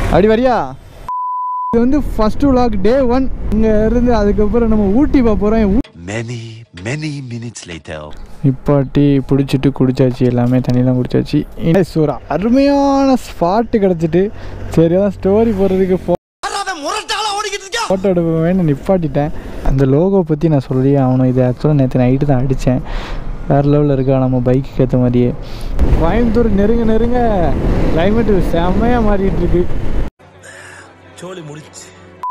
அப்படி வரியா இது வந்து ஃபர்ஸ்ட் vlog டே ஒன் இங்கே இருந்து அதுக்கப்புறம் நம்ம ஊட்டி போக போகிறோம் Many, many minutes later. நிப்பாட்டி பிடிச்சிட்டு குடிச்சாச்சு எல்லாமே தண்ணியெலாம் குடிச்சாச்சு Guys, ஒரு அருமையான ஸ்பாட்டு கிடச்சிட்டு சரி அதான் ஸ்டோரி போடுறதுக்கு ஃபோ ஃபோட்டோ எடுப்பேன்னு நிப்பாட்டிட்டேன் அந்த லோகோ பற்றி நான் சொல்லி ஆகணும் இது ஆக்சுவலாக நேற்று நைட்டு தான் அடித்தேன் வேறு லெவலில் இருக்கா நம்ம பைக்குக்கு ஏற்ற மாதிரியே கோயம்புத்தூர் நெருங்க நெருங்க கிளைமேட்டு செம்மையாக மாறிட்டு இருக்கு சோலி முடிச்சு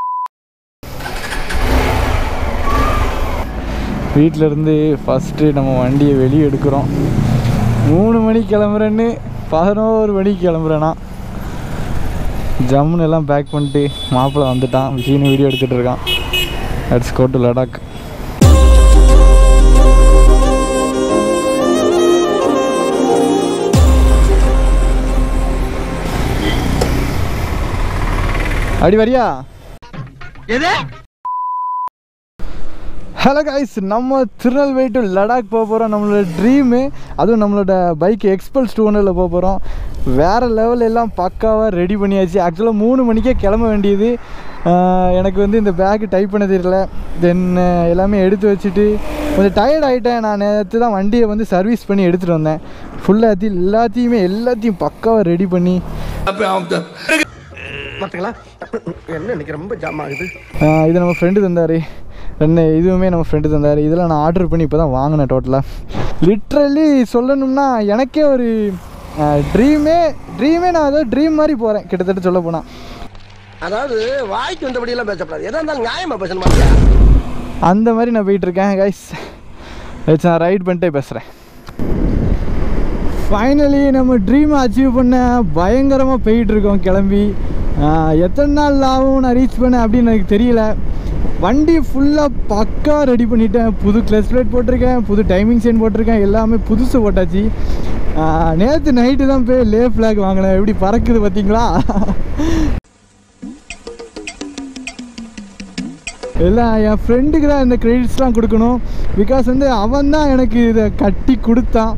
வீட்டில் இருந்து ஃபஸ்ட்டு நம்ம வண்டியை வெளியே எடுக்கிறோம் மூணு மணிக்கு கிளம்புறேன்னு பதினோரு மணிக்கு கிளம்புறேன்னா ஜம்முன்னு எல்லாம் பேக் பண்ணிட்டு மாப்பிள்ளை வந்துட்டான் விஜய்னு வீடியோ எடுத்துகிட்டு இருக்கான் லெட்ஸ் கோ டு லடாக் அப்படி வரியா ஹலோ கைஸ் நம்ம திருநெல்வேலி டு லடாக் போக போகிறோம் நம்மளோட ட்ரீமு அதுவும் நம்மளோட பைக் எக்ஸ்பல்ஸ் டூ ஹண்ட்ரடில் போக போகிறோம் வேறு லெவல் எல்லாம் பக்காவாக ரெடி பண்ணியாச்சு ஆக்சுவலாக மூணு மணிக்கே கிளம்ப வேண்டியது ஆஹ் எனக்கு வந்து இந்த பேக்கு டைப் பண்ண தெரியல தென் எல்லாமே எடுத்து வச்சுட்டு கொஞ்சம் டயர்ட் ஆகிட்டேன் நான் நேற்று தான் வண்டியை வந்து சர்வீஸ் பண்ணி எடுத்துகிட்டு வந்தேன் ஃபுல்லாக எல்லாத்தையுமே எல்லாத்தையும் பக்காவாக ரெடி பண்ணி பார்த்துங்களா என்ன இன்னைக்கு ரொம்ப ஜாம் ஆகுது ஆஹ் இது நம்ம ஃப்ரெண்டு தந்தார் ரெண்டு இதுவுமே நம்ம ஃப்ரெண்டு தந்தார் இதெல்லாம் நான் ஆர்டர் பண்ணி இப்போ தான் வாங்கினேன் டோட்டலாக லிட்ரலி சொல்லணும்னா எனக்கே ஒரு ட்ரீமே ட்ரீமே நான் ஏதோ ட்ரீம் மாதிரி போகிறேன் கிட்டத்தட்ட சொல்ல போனால் அதாவது வாய்க்கு வந்தபடி எல்லாம் பேசக்கூடாது எதா இருந்தாலும் நியாயமா பேசணும் மாதிரியா அந்த மாதிரி நான் போயிட்டுருக்கேன் கைஸ் வச்சு நான் ரைட் பண்ணிட்டே பேசுகிறேன் ஃபைனலி நம்ம ட்ரீமை அச்சீவ் பண்ண பயங்கரமாக போயிட்டுருக்கோம் கிளம்பி ஆஹ் எத்தனை நாள் ஆகும் நான் ரீச் பண்ணேன் அப்படின்னு எனக்கு தெரியல வண்டி ஃபுல்லாக பக்கா ரெடி பண்ணிட்டேன் புது கிளச் பிளேட் போட்டிருக்கேன் புது டைமிங் செயின் போட்டிருக்கேன் எல்லாமே புதுசு போட்டாச்சு நேற்று நைட்டு தான் போய் லே ஃப்ளாக் வாங்கினேன் எப்படி பறக்குது பார்த்தீங்களா எல்லாம் என் ஃப்ரெண்டுக்கு தான் இந்த கிரெடிட்ஸ்லாம் கொடுக்கணும் பிகாஸ் வந்து அவன் தான் எனக்கு இதை கட்டி கொடுத்தான்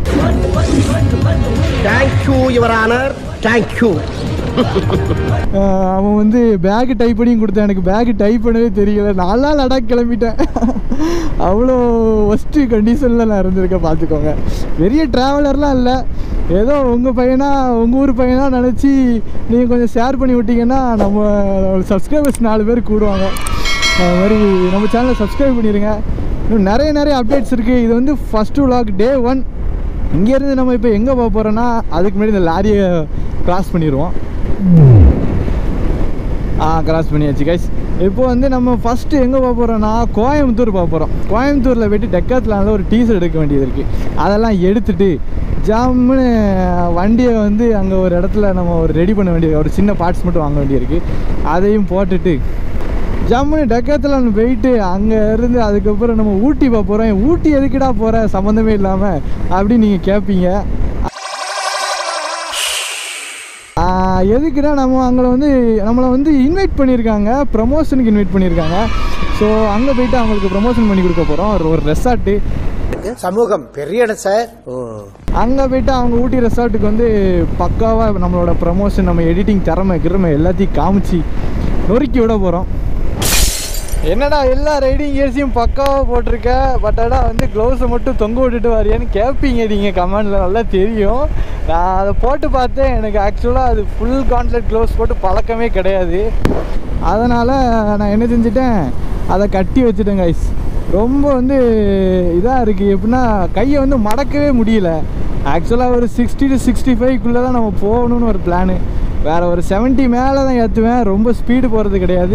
தேங்க்யூ யுவர் ஆனர் தேங்க்யூ ஆஹ் அவன் வந்து பேக்கு டைப் பண்ணியும் கொடுத்தான் எனக்கு பேக்கு டைப் பண்ணவே தெரியல நாலு நாள் லடாக் கிளம்பிட்டேன் அவ்வளோ ஒஸ்ட்டு கண்டிஷனில் நான் இருந்திருக்கேன் பார்த்துக்கோங்க பெரிய ட்ராவலர்லாம் இல்லை ஏதோ உங்கள் பையனா உங்கள் ஊர் பையனா நினச்சி நீங்கள் கொஞ்சம் ஷேர் பண்ணி விட்டீங்கன்னா நம்ம சப்ஸ்கிரைபர்ஸ் நாலு பேர் கூடுவாங்க அது மாதிரி நம்ம சேனலை சப்ஸ்கிரைப் பண்ணிடுங்க இன்னும் நிறைய நிறைய அப்டேட்ஸ் இருக்குது இது வந்து ஃபஸ்ட்டு vlog டே ஒன் இங்கேருந்து நம்ம இப்போ எங்கே போக போகிறோன்னா அதுக்கு முன்னாடி இந்த லாரியை கிராஸ் பண்ணிடுவோம் ஆ கிராஸ் பண்ணியாச்சு கைஸ் இப்போ வந்து நம்ம ஃபஸ்ட்டு எங்கே போக போகிறோன்னா கோயம்புத்தூர் போக போகிறோம் கோயம்புத்தூரில் போயிட்டு டெக்காத்லானில் ஒரு டீசர் எடுக்க வேண்டியது இருக்குது அதெல்லாம் எடுத்துட்டு ஜம்முன்னு வண்டியை வந்து அங்கே ஒரு இடத்துல நம்ம ஒரு ரெடி பண்ண வேண்டியது ஒரு சின்ன பார்ட்ஸ் மட்டும் வாங்க வேண்டியிருக்கு அதையும் போட்டுட்டு ஜம்முன்னு டெக்காத்லான் போயிட்டு அங்கே இருந்து அதுக்கப்புறம் நம்ம ஊட்டி போக போகிறோம் ஊட்டி எதுக்குடா போகிற சம்மந்தமே இல்லாமல் அப்படின்னு நீங்கள் கேட்பீங்க ஆஹ் எதுக்குன்னா நம்ம அங்கே வந்து நம்மளை வந்து இன்வைட் பண்ணியிருக்காங்க ப்ரமோஷனுக்கு இன்வைட் பண்ணியிருக்காங்க ஸோ அங்கே போயிட்டு அவங்களுக்கு ப்ரமோஷன் பண்ணி கொடுக்க போகிறோம் ஒரு ஒரு ரெசார்ட்டு சமூகம் பெரிய இடம் சார் ஓ அங்கே போயிட்டு அவங்க ஊட்டி ரெசார்ட்டுக்கு வந்து பக்காவாக நம்மளோட ப்ரமோஷன் நம்ம எடிட்டிங் திறமை கிறமை எல்லாத்தையும் காமிச்சு நொறுக்கி விட போகிறோம் என்னடா எல்லா ரைடிங் கியர்ஸையும் பக்காவாக போட்டிருக்க பட் ஆனால் வந்து க்ளவுஸை மட்டும் தொங்க விட்டுட்டு வரியான்னு கேட்பீங்க நீங்கள் கமெண்டில் நல்லா தெரியும் நான் அதை போட்டு பார்த்தேன் எனக்கு ஆக்சுவலாக அது ஃபுல் கான்ட்லெட் க்ளவுஸ் போட்டு பழக்கமே கிடையாது அதனால் நான் என்ன செஞ்சுட்டேன் அதை கட்டி வச்சுட்டேன் கைஸ் ரொம்ப வந்து இதாக இருக்குது எப்படின்னா கையை வந்து மடக்கவே முடியல ஆக்சுவலாக ஒரு சிக்ஸ்டி டு சிக்ஸ்டி ஃபைவ்க்குள்ளே தான் நம்ம போகணும்னு ஒரு பிளானு வேறு ஒரு 70 மேலே தான் ஏற்றுவேன் ரொம்ப ஸ்பீடு போகிறது கிடையாது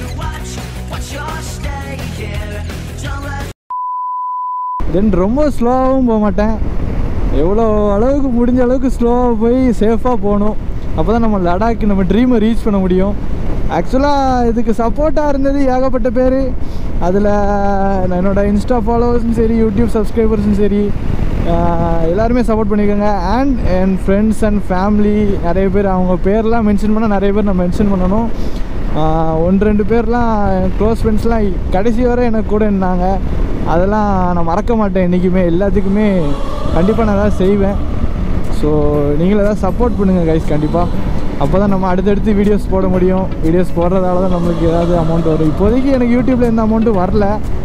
தென் ரொம்ப ஸ்லோவாகவும் போக மாட்டேன் எவ்வளோ அளவுக்கு முடிஞ்ச அளவுக்கு ஸ்லோவாக போய் சேஃபாக போகணும் அப்போ தான் நம்ம லடாக் நம்ம ட்ரீமை ரீச் பண்ண முடியும் ஆக்சுவலாக இதுக்கு சப்போர்ட்டாக இருந்தது ஏகப்பட்ட பேர் அதில் என்னோட இன்ஸ்டா ஃபாலோவர்ஸும் சரி யூடியூப் சப்ஸ்கிரைபர்ஸும் சரி ஆஹ் எல்லாருமே சப்போர்ட் பண்ணியிருக்காங்க அண்ட் என் ஃப்ரெண்ட்ஸ் அண்ட் ஃபேமிலி நிறைய பேர் அவங்க பேர்லாம் மென்ஷன் பண்ணால் நிறைய பேர் நான் மென்ஷன் பண்ணணும் ஆஹ் ஒன்று ரெண்டு பேர்லாம் க்ளோஸ் ஃப்ரெண்ட்ஸ்லாம் கடைசி வரை எனக்கு கூட இருந்தாங்க அதெல்லாம் நான் மறக்க மாட்டேன் என்றைக்குமே எல்லாத்துக்குமே கண்டிப்பாக நான் தான் செய்வேன் ஸோ நீங்களும் ஏதாவது சப்போர்ட் பண்ணுங்கள் கைஸ் கண்டிப்பாக அப்போ தான் நம்ம அடுத்தடுத்து வீடியோஸ் போட முடியும் வீடியோஸ் போடுறதால தான் நம்மளுக்கு ஏதாவது அமௌண்ட் வரும் இப்போதைக்கு எனக்கு யூடியூப்பில் எந்த அமௌண்ட்டும் வரல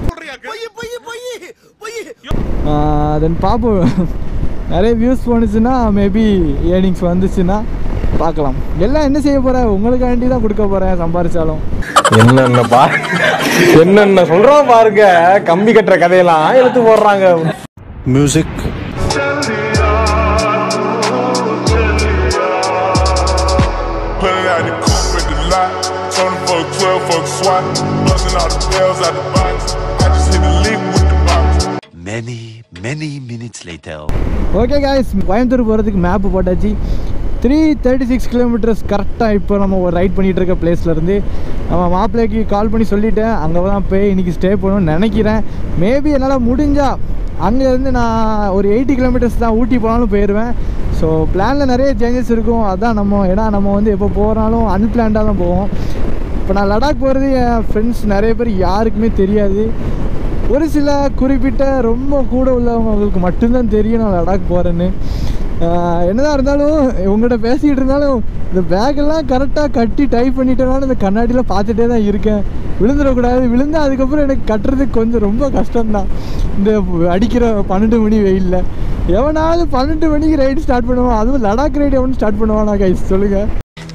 தென் பார்ப்போம் நிறைய வியூஸ் போணுச்சுன்னா மேபி ஏர்னிங்ஸ் வந்துச்சுன்னா பார்க்கலாம் எல்லாம் என்ன செய்ய போகிறேன் உங்களுக்காண்டி தான் கொடுக்க போகிறேன் சம்பாரிச்சாலும் என்னென்ன பா என்னென்ன சொல்றான் பாருங்க கம்பி கட்டுற கதையெல்லாம் எடுத்து போடுறாங்க Music. Pulling out the coupe at the lot. Tony fuck 12, fuck SWAT. Busting all the bells out the box. I just hit a lick with the box. Many, many minutes later. Okay guys Coimbatore போகிறதுக்கு map போட்டாச்சு three thirty six kilometres கரெக்டாக இப்போ நம்ம ஒரு right பண்ணிகிட்டு இருக்க பிளேஸ்லேருந்து நம்ம மாப்பிள்ளைக்கு கால் பண்ணி சொல்லிட்டேன் அங்கே தான் போய் இன்றைக்கி ஸ்டே பண்ணணும்னு நினைக்கிறேன் மேபி என்னால் முடிஞ்சால் அங்கேருந்து நான் ஒரு எயிட்டி கிலோமீட்டர்ஸ் தான் ஊட்டி போனாலும் போயிடுவேன் ஸோ பிளானில் நிறைய சேஞ்சஸ் இருக்கும் அதான் நம்ம ஏன்னா நம்ம வந்து எப்போ போகிறாலும் அன்பிளான்டாக தான் போவோம் இப்போ நான் லடாக் போகிறது என் ஃப்ரெண்ட்ஸ் நிறைய பேர் யாருக்குமே தெரியாது ஒரு சில குறிப்பிட்ட ரொம்ப கூட உள்ளவங்களுக்கு மட்டும்தான் தெரியும் நான் லடாக் போகிறேன்னு ஆஹ் என்னதான் இருந்தாலும் உங்கள்கிட்ட பேசிக்கிட்டு இருந்தாலும் இந்த பேக்கெல்லாம் கரெக்டாக கட்டி டைப் பண்ணிட்டேனாலும் இந்த கண்ணாடியில் பார்த்துட்டே தான் இருக்கேன் விழுந்துடக்கூடாது விழுந்தா அதுக்கப்புறம் எனக்கு கட்டுறதுக்கு கொஞ்சம் ரொம்ப கஷ்டம்தான் இந்த அடிக்கிற பன்னெண்டு மணி வெயிலில் எவனாவது பன்னெண்டு மணிக்கு ரைடு ஸ்டார்ட் பண்ணுவான் அதுவும் லடாக் ரைடு எவனும் ஸ்டார்ட் பண்ணுவானா கைஸ் சொல்லுங்கள்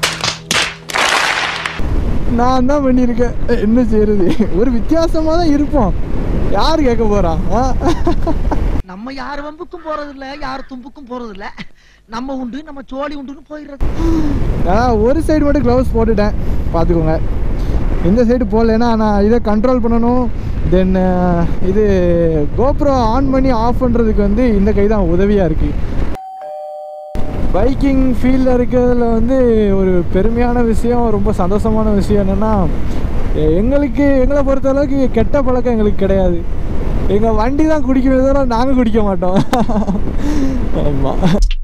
நான் தான் பண்ணியிருக்கேன் என்ன செய்யறது ஒரு வித்தியாசமாக தான் இருப்போம் யார் கேட்க போறா ஆ? நம்ம யார் வம்புக்கும் போறது இல்ல யார் தும்புக்கும் போறது இல்ல நம்ம உண்டு நம்ம சோழி உண்டுன்னு போயிடுறது நான் ஒரு சைடு மட்டும் க்ளவுஸ் போட்டுட்டேன் பார்த்துக்கோங்க இந்த சைடு போடலைன்னா நான் இதை கண்ட்ரோல் பண்ணணும் தென் இது கோப்ரோ ஆன் பண்ணி ஆஃப் பண்ணுறதுக்கு வந்து இந்த கை தான் உதவியாக இருக்குது பைக்கிங் ஃபீல்டில் இருக்கிறதுல வந்து ஒரு பெருமையான விஷயம் ரொம்ப சந்தோஷமான விஷயம் என்னென்னா எங்களுக்கு எங்களை பொறுத்தளவுக்கு கெட்ட பழக்கம் எங்களுக்கு கிடையாது எங்கள் வண்டி தான் குடிக்கிறத தவிர நாங்கள் குடிக்க மாட்டோம் ஆமாம்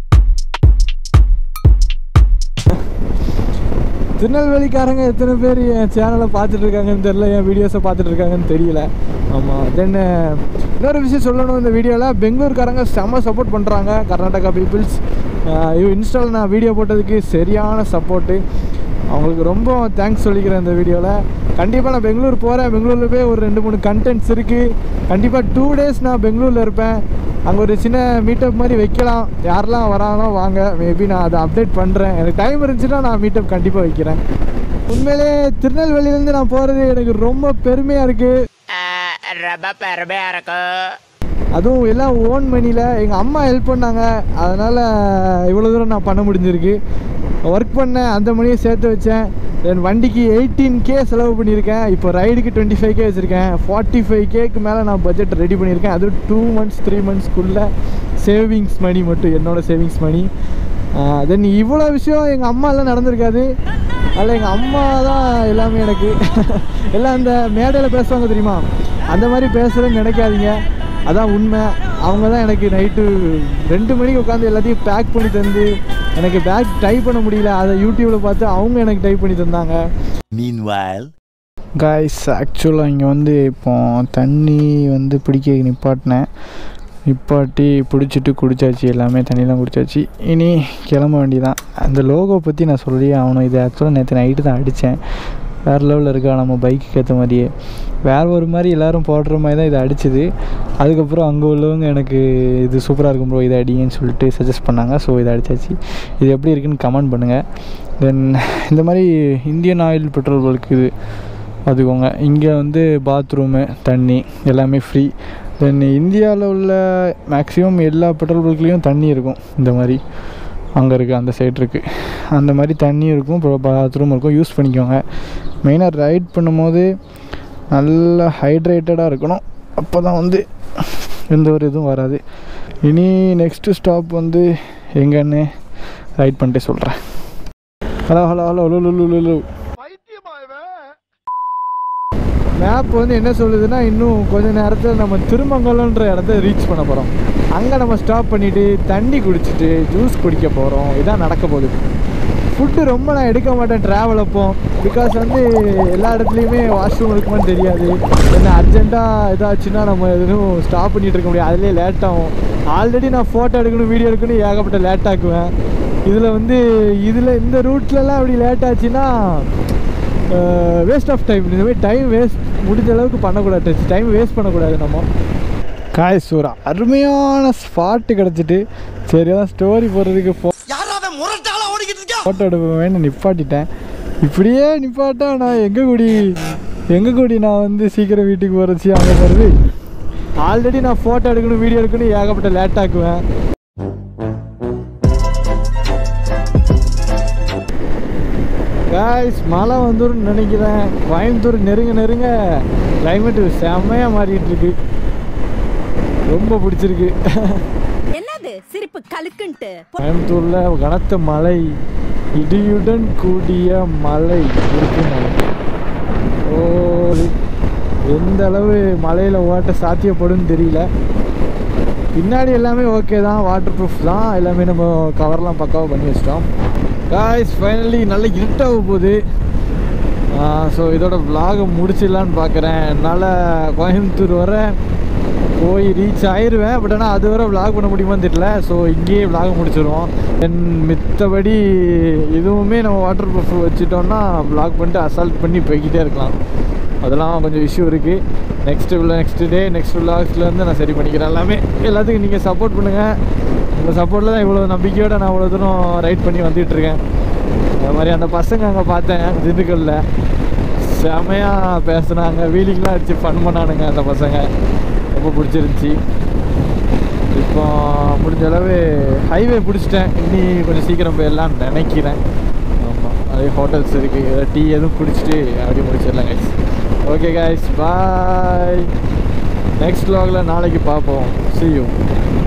திருநெல்வேலிக்காரங்க எத்தனை பேர் என் சேனலை பார்த்துட்டு இருக்காங்கன்னு தெரியல என் வீடியோஸை பார்த்துட்டு இருக்காங்கன்னு தெரியல ஆமாம் தென் இன்னொரு விஷயம் சொல்லணும் இந்த வீடியோவில் பெங்களூர்காரங்க செம்ம சப்போர்ட் பண்ணுறாங்க கர்நாடகா பீப்புள்ஸ் இன்ஸ்டாவில் நான் வீடியோ போட்டதுக்கு சரியான சப்போர்ட்டு அவங்களுக்கு ரொம்ப தேங்க்ஸ் சொல்லிக்கிறேன் இந்த வீடியோவில் கண்டிப்பாக நான் பெங்களூர் போகிறேன் பெங்களூரில் போய் ஒரு ரெண்டு மூணு கண்டென்ட்ஸ் இருக்குது கண்டிப்பாக டூ டேஸ் நான் பெங்களூரில் இருப்பேன் அங்கே ஒரு சின்ன மீட்டப் மாதிரி வைக்கலாம் யாரெல்லாம் வராங்களோ வாங்க மேபி நான் அதை அப்டேட் பண்ணுறேன் எனக்கு டைம் இருந்துச்சுன்னா நான் மீட்டப் கண்டிப்பாக வைக்கிறேன் உண்மையிலே திருநெல்வேலியிலேருந்து நான் போகிறது எனக்கு ரொம்ப பெருமையாக இருக்குது அதுவும் எல்லாம் ஓன் மணியில் எங்கள் அம்மா ஹெல்ப் பண்ணாங்க அதனால் இவ்வளோ தூரம் நான் பண்ண முடிஞ்சிருக்கு ஒர்க் பண்ணேன் அந்த மணியை சேர்த்து வச்சேன் தென் வண்டிக்கு எயிட்டீன் கே செலவு பண்ணியிருக்கேன் இப்போ ரைடுக்கு டுவெண்ட்டி ஃபைவ் கே வச்சுருக்கேன் ஃபார்ட்டி ஃபைவ் கேக்கு மேலே நான் பட்ஜெட் ரெடி பண்ணியிருக்கேன் அதுவும் டூ மந்த்ஸ் த்ரீ மந்த்ஸ்க்குள்ளே சேவிங்ஸ் மணி மட்டும் என்னோடய சேவிங்ஸ் மணி தென் இவ்வளோ விஷயம் எங்கள் அம்மா எல்லாம் நடந்திருக்காது அதில் எங்கள் அம்மா தான் எல்லாமே எனக்கு எல்லாம் அந்த மேடையில் பேசுவாங்க தெரியுமா அந்த மாதிரி பேசுகிறேன்னு நினைக்காதீங்க அதான் உண்மை அவங்க தான் எனக்கு நைட்டு ரெண்டு மணிக்கு உட்காந்து எல்லாத்தையும் பேக் பண்ணி தந்து எனக்கு பேக் டைப் பண்ண முடியல அதை யூடியூப்பில் பார்த்து அவங்க எனக்கு டைப் பண்ணி தந்தாங்க Meanwhile. காய்ஸ் ஆக்சுவலாக இங்கே வந்து இப்போ தண்ணி வந்து பிடிக்க நிப்பாட்டினேன் நிப்பாட்டி பிடிச்சிட்டு குடிச்சாச்சு எல்லாமே தண்ணிலாம் குடிச்சாச்சு இனி கிளம்ப வேண்டியதான் அந்த லோகோ பற்றி நான் சொல்லி ஆகணும் இது ஆக்சுவலாக நேற்று நைட்டு தான் அடித்தேன் வேறு லெவலில் இருக்கா நம்ம பைக்குக்கு ஏற்ற மாதிரியே வேறு ஒரு மாதிரி எல்லோரும் போடுற மாதிரி தான் இதை அடிச்சுது அதுக்கப்புறம் அங்கே உள்ளவங்க எனக்கு இது சூப்பராக இருக்கும் ப்ரோ இதை அடிங்கன்னு சொல்லிட்டு சஜஸ்ட் பண்ணாங்க ஸோ இதை அடிச்சாச்சு இது எப்படி இருக்குன்னு கமெண்ட் பண்ணுங்கள் தென் இந்த மாதிரி இந்தியன் ஆயில் பெட்ரோல் பல்க் இது பார்த்துக்கோங்க இங்கே வந்து பாத்ரூமு தண்ணி எல்லாமே ஃப்ரீ தென் இந்தியாவில் உள்ள மேக்ஸிமம் எல்லா பெட்ரோல் பல்க்லேயும் தண்ணி இருக்கும் இந்த மாதிரி அங்கே இருக்குது அந்த சைடு இருக்குது அந்த மாதிரி தண்ணி இருக்கும் அப்புறம் பாத்ரூம் இருக்கும் யூஸ் பண்ணிக்கோங்க மெயினாக ரைட் பண்ணும்போது நல்லா ஹைட்ரேட்டடாக இருக்கணும் அப்போ தான் வந்து எந்த ஒரு இதுவும் வராது இனி நெக்ஸ்ட்டு ஸ்டாப் வந்து எங்கன்னு ரைட் பண்ணிட்டு சொல்கிறேன் hello hello hello hello hello hello map வந்து என்ன சொல்லுதுன்னா இன்னும் கொஞ்ச நேரத்தில் நம்ம திருமங்கலன்ற இடத்த ரீச் பண்ண போகிறோம் அங்கே நம்ம ஸ்டாப் பண்ணிவிட்டு தண்ணி குடிச்சிட்டு ஜூஸ் குடிக்க போகிறோம் இதான் நடக்க போகுது ஃபுட்டு ரொம்ப நான் எடுக்க மாட்டேன் ட்ராவல் அப்போ பிகாஸ் வந்து எல்லா இடத்துலையுமே வாஷ்ரூம் இருக்குமான்னு தெரியாது என்ன அர்ஜென்ட்டாக ஏதாச்சுன்னா நம்ம எதுவும் ஸ்டாப் பண்ணிட்டு இருக்க முடியாது அதுலேயே லேட் ஆகும் ஆல்ரெடி நான் ஃபோட்டோ எடுக்கணும் வீடியோ எடுக்கணும் ஏகப்பட்ட லேட் ஆக்குவேன் இதில் வந்து இதில் இந்த ரூட்லலாம் அப்படி லேட் ஆச்சுன்னா வேஸ்ட் ஆஃப் டைம் இந்த மாதிரி டைம் வேஸ்ட் முடிஞ்ச அளவுக்கு பண்ணக்கூடாது டைம் வேஸ்ட் பண்ணக்கூடாது நம்ம காய்ஸ் ஒரு அருமையான ஸ்பாட்டு கிடச்சிட்டு சரி அதான் ஸ்டோரி போடுறதுக்கு ஃபோ யாராவது முரட்டால ஓடிக்கிட்டு இருக்கா ஃபோட்டோ எடுப்பேன் நிப்பாட்டிட்டேன் இப்படியே நிப்பாட்டா நான் எங்கே கூடி எங்கே கூடி நான் வந்து சீக்கிரம் வீட்டுக்கு போகிறச்சி அங்கே போகிறது ஆல்ரெடி நான் ஃபோட்டோ எடுக்கணும் வீடியோ எடுக்கணும் ஏகப்பட்ட லேட் ஆக்குவேன் காய்ஸ் மழை வந்துருன்னு நினைக்கிறேன் கோயம்புத்தூர் நெருங்க நெருங்க கிளைமேட்டு செம்மையாக மாறிட்டு இருக்கு ரொம்ப பிடிச்சிருக்கு என்னது சிரிப்பு கலுக்குன்ட்டு கோயம்புத்தூர்ல கனத்த மழை இடியுடன் கூடிய மழை இருக்குங்க ஓ எந்த அளவு மலையில் ஓட்ட சாத்தியப்படும்னு தெரியல பின்னாடி எல்லாமே ஓகே தான் வாட்டர் ப்ரூஃப் தான் எல்லாமே நம்ம கவர்லாம் பக்காவாக பண்ணி வச்சிட்டோம் காய்ஸ் ஃபைனலி நல்ல இருட்டாக போகுது ஸோ இதோட vlog முடிச்சிடலான்னு பார்க்குறேன் என்னால் கோயம்புத்தூர் வர போய் ரீச் ஆயிடுவேன் பட் ஆனால் அது வரை vlog பண்ண முடியுமான்னு தெரியல ஸோ இங்கேயே vlog முடிச்சிடுவோம் தென் மித்தபடி இதுவுமே நம்ம வாட்டர் ப்ரூஃப் வச்சுட்டோம்னா vlog பண்ணிட்டு அசால்ட் பண்ணி போய்கிட்டே இருக்கலாம் அதெல்லாம் கொஞ்சம் இஷ்யூ இருக்குது நெக்ஸ்ட்டு உள்ள நெக்ஸ்ட் டே நெக்ஸ்ட் விளாக்ஸ்லேருந்து நான் சரி பண்ணிக்கிறேன் எல்லாமே எல்லாத்துக்கும் நீங்கள் சப்போர்ட் பண்ணுங்கள் உங்கள் சப்போர்ட்டில் தான் இவ்வளோ நம்பிக்கையோடு நான் இவ்வளோ தூரம் ரைட் பண்ணி வந்துட்டு இருக்கேன் அது மாதிரி அந்த பசங்க அங்கே பார்த்தேன் திண்டுக்கல்ல செமையாக பேசுனாங்க வீலிங்லாம் அடித்து ஃபன் பண்ணானுங்க அந்த பசங்க ரொம்ப பிடிச்சிருந்துச்சி இப்போ முடிஞ்ச அளவு ஹைவே பிடிச்சிட்டேன் இன்னி கொஞ்சம் சீக்கிரம் போயிடலாம்னு நினைக்கிறேன் ஆமாம் அதே ஹோட்டல்ஸ் இருக்குது டீ எதுவும் குடிச்சிட்டு அப்படியே முடிச்சிடலாம் guys okay guys bye next vlogல நாளைக்கு பார்ப்போம் see you